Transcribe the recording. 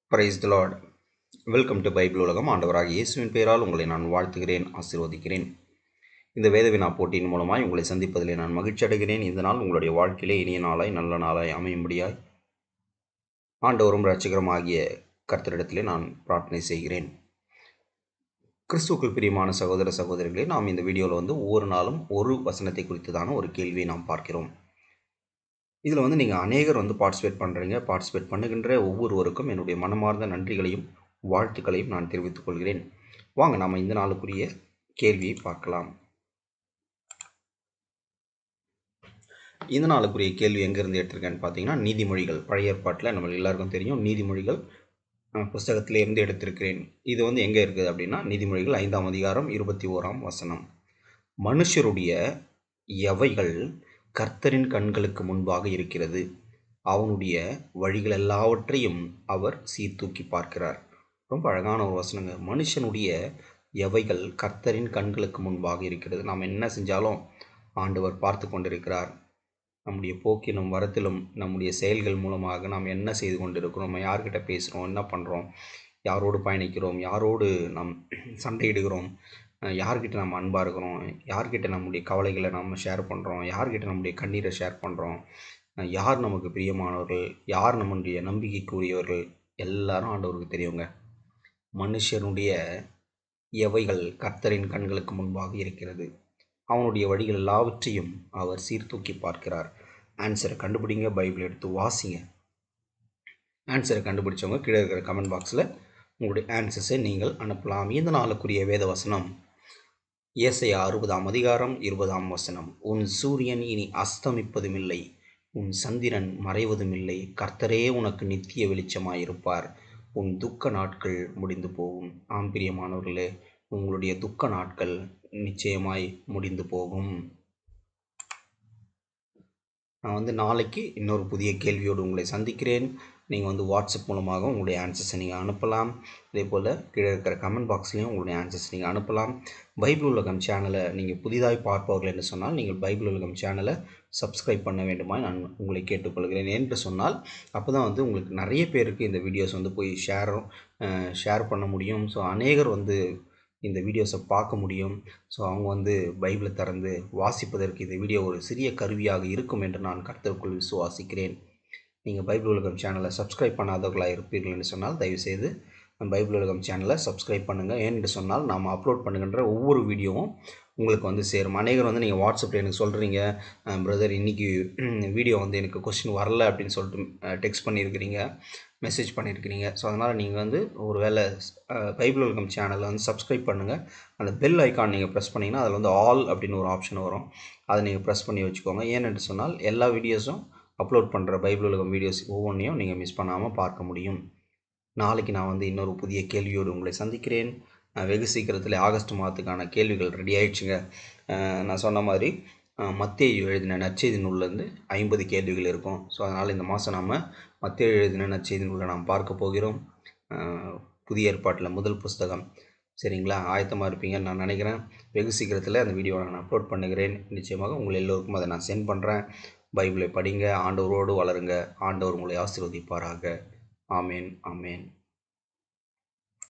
price the lord welcome to Bible உலகம் ஆண்டவராக இயேசுவின் பெயரால் உங்களை நான் வாழ்த்துகிறேன் ஆசீர்வதிக்கிறேன் இந்த வேத வினா போட்டியின் மூலமாய் உங்களை சந்திப்பதிலே நான் மகிழ்ச்சி அடைகிறேன் இந்த நாள் உங்களுடைய வாழ்க்கையிலே இனிய நாளாய் நல்ல நாளாய் அமையும்படியாய் ஆண்டவரும் ரட்சகரும் ஆகிய கர்த்தரிடத்திலே நான் பிரார்த்தனை செய்கிறேன் கிறிஸ்துவுக்குள் பிரியமான சகோதர சகோதரிகளே நாம் இந்த வீடியோவில் வந்து ஒவ்வொரு நாளும் ஒரு வசனத்தை குறித்ததான ஒரு கேள்வியை நாம் பார்க்கிறோம் இதில் வந்து நீங்கள் அநேகர் வந்து பார்ட்டிசிபேட் பண்ணுறீங்க பார்ட்டிசிபேட் பண்ணுகின்ற ஒவ்வொருவருக்கும் என்னுடைய மனமார்ந்த நன்றிகளையும் வாழ்த்துக்களையும் நான் தெரிவித்துக் கொள்கிறேன் வாங்க நாம் இந்த நாளுக்குரிய கேள்வியை பார்க்கலாம் இந்த நாளுக்குரிய கேள்வி எங்கேருந்து எடுத்திருக்கேன்னு பார்த்தீங்கன்னா நீதிமொழிகள் பழைய ஏற்பாட்டில் நம்ம எல்லாருக்கும் தெரியும் நீதிமொழிகள் புஸ்தகத்திலே இருந்து எடுத்திருக்கிறேன் இது வந்து எங்கே இருக்குது அப்படின்னா நீதிமொழிகள் ஐந்தாம் அதிகாரம் இருபத்தி ஓராம் வசனம் மனுஷருடைய எவைகள் கர்த்தரின் கண்களுக்கு முன்பாக இருக்கிறது அவனுடைய வழிகள் எல்லாவற்றையும் அவர் சீர்தூக்கி பார்க்கிறார் ரொம்ப அழகான ஒரு வசனங்க மனுஷனுடைய எவைகள் கர்த்தரின் கண்களுக்கு முன்பாக இருக்கிறது நாம் என்ன செஞ்சாலும் ஆண்டவர் பார்த்து கொண்டிருக்கிறார் நம்முடைய போக்கிலும் வரத்திலும் நம்முடைய செயல்கள் மூலமாக நாம் என்ன செய்து கொண்டிருக்கிறோம் நம்ம யார்கிட்ட பேசுகிறோம் என்ன பண்ணுறோம் யாரோடு பயணிக்கிறோம் யாரோடு நாம் சண்டையிடுகிறோம் யார்கிட்ட நம்ம அன்பாக இருக்கிறோம் யார்கிட்ட நம்முடைய கவலைகளை நம்ம ஷேர் பண்ணுறோம் யார்கிட்ட நம்முடைய கண்ணீரை ஷேர் பண்ணுறோம் யார் நமக்கு பிரியமானவர்கள் யார் நம்முடைய நம்பிக்கைக்குரியவர்கள் எல்லாரும் ஆண்டவருக்கு தெரியுங்க மனுஷனுடைய எவைகள் கர்த்தரின் கண்களுக்கு முன்பாக இருக்கிறது அவனுடைய வழிகள் எல்லாவற்றையும் அவர் சீர்தூக்கி பார்க்கிறார் ஆன்சரை கண்டுபிடிங்க பைபிள் எடுத்து வாசிங்க ஆன்சரை கண்டுபிடிச்சவங்க கீழே இருக்கிற கமெண்ட் பாக்ஸில் உங்களுடைய ஆன்சர்ஸை நீங்கள் அனுப்பலாம் இந்த நாளுக்குரிய வேத வசனம் ஏசையா அறுபதாம் அதிகாரம் இருபதாம் வசனம் உன் சூரியன் இனி அஸ்தமிப்பதுமில்லை உன் சந்திரன் மறைவதுமில்லை கர்த்தரே உனக்கு நித்திய வெளிச்சமாயிருப்பார் உன் துக்க நாட்கள் முடிந்து போகும் ஆம் பிரியமானவர்களே உங்களுடைய துக்க நாட்கள் நிச்சயமாய் முடிந்து போகும் நான் வந்து நாளைக்கு இன்னொரு புதிய கேள்வியோடு உங்களை சந்திக்கிறேன் நீங்கள் வந்து வாட்ஸ்அப் மூலமாக உங்களுடைய ஆன்சர்ஸை நீங்கள் அனுப்பலாம் அதே போல் கீழே இருக்கிற கமெண்ட் பாக்ஸ்லேயும் உங்களுடைய ஆன்சர்ஸ் நீங்கள் அனுப்பலாம் பைபிள் உலகம் சேனலை நீங்கள் புதிதாய் பார்ப்பவர்கள் என்று சொன்னால் நீங்கள் பைபிள் உலகம் சேனலை சப்ஸ்கிரைப் பண்ண வேண்டுமா நான் உங்களை கேட்டுக்கொள்கிறேன் என்று சொன்னால் அப்போ தான் வந்து உங்களுக்கு நிறைய பேருக்கு இந்த வீடியோஸ் வந்து போய் ஷேரும் ஷேர் பண்ண முடியும் ஸோ அநேகர் வந்து இந்த வீடியோஸை பார்க்க முடியும் ஸோ அவங்க வந்து பைபிளை திறந்து வாசிப்பதற்கு இந்த வீடியோ ஒரு சிறிய கருவியாக இருக்கும் என்று நான் கருத்திற்குள் விசுவாசிக்கிறேன் நீங்கள் பைபிள் உலகம் சேனலை சப்ஸ்கிரைப் பண்ணாதவர்களாக இருப்பீர்கள் என்று சொன்னால் தயவுசெய்து பைபிள் உலகம் சேனலை சப்ஸ்கிரைப் பண்ணுங்கள் ஏன்னு சொன்னால் நாம் அப்லோட் பண்ணுகின்ற ஒவ்வொரு வீடியோவும் உங்களுக்கு வந்து சேரும் அநேகர் வந்து நீங்கள் வாட்ஸ்அப்பில் எனக்கு சொல்கிறீங்க பிரதர் இன்றைக்கி வீடியோ வந்து எனக்கு கொஸ்டின் வரல அப்படின்னு சொல்லிட்டு டெக்ஸ்ட் பண்ணியிருக்கிறீங்க மெசேஜ் பண்ணியிருக்கிறீங்க ஸோ அதனால் நீங்கள் வந்து ஒரு வேளை பைபிள் வெல்கம் சேனலை வந்து சப்ஸ்கிரைப் பண்ணுங்கள் அந்த பெல் ஐக்கான் நீங்கள் ப்ரெஸ் பண்ணிங்கன்னா அதில் வந்து ஆல் அப்படின்னு ஒரு ஆப்ஷன் வரும் அதை நீங்கள் ப்ரெஸ் பண்ணி வச்சுக்கோங்க ஏன்னு சொன்னால் எல்லா வீடியோஸும் அப்லோட் பண்ணுற பைபிள் உலகம் வீடியோஸ் ஒவ்வொன்றையும் நீங்கள் மிஸ் பண்ணாமல் பார்க்க முடியும் நாளைக்கு நான் வந்து இன்னொரு புதிய கேள்வியோடு உங்களை சந்திக்கிறேன் வெகு சீக்கிரத்தில் ஆகஸ்ட் மாதத்துக்கான கேள்விகள் ரெடி ஆயிடுச்சுங்க நான் சொன்ன மாதிரி மத்திய எழுதின நற்செய்தி நூல்லேருந்து ஐம்பது கேள்விகள் இருக்கும் ஸோ அதனால் இந்த மாதம் நாம் மத்திய எழுதின நற்செய்தி நூலை நாம் பார்க்க போகிறோம் புதிய ஏற்பாட்டில் முதல் புஸ்தகம் சரிங்களா ஆயத்தமாக இருப்பீங்கன்னு நான் நினைக்கிறேன் வெகு சீக்கிரத்தில் அந்த வீடியோவை நான் அப்லோட் பண்ணுகிறேன் நிச்சயமாக உங்கள் எல்லோருக்கும் அதை நான் சென்ட் பண்ணுறேன் பைபிளை படிங்க ஆண்டவரோடு வளருங்க ஆண்டவர் உங்களை ஆசீர்வதிப்பாராக ஆமேன் ஆமேன்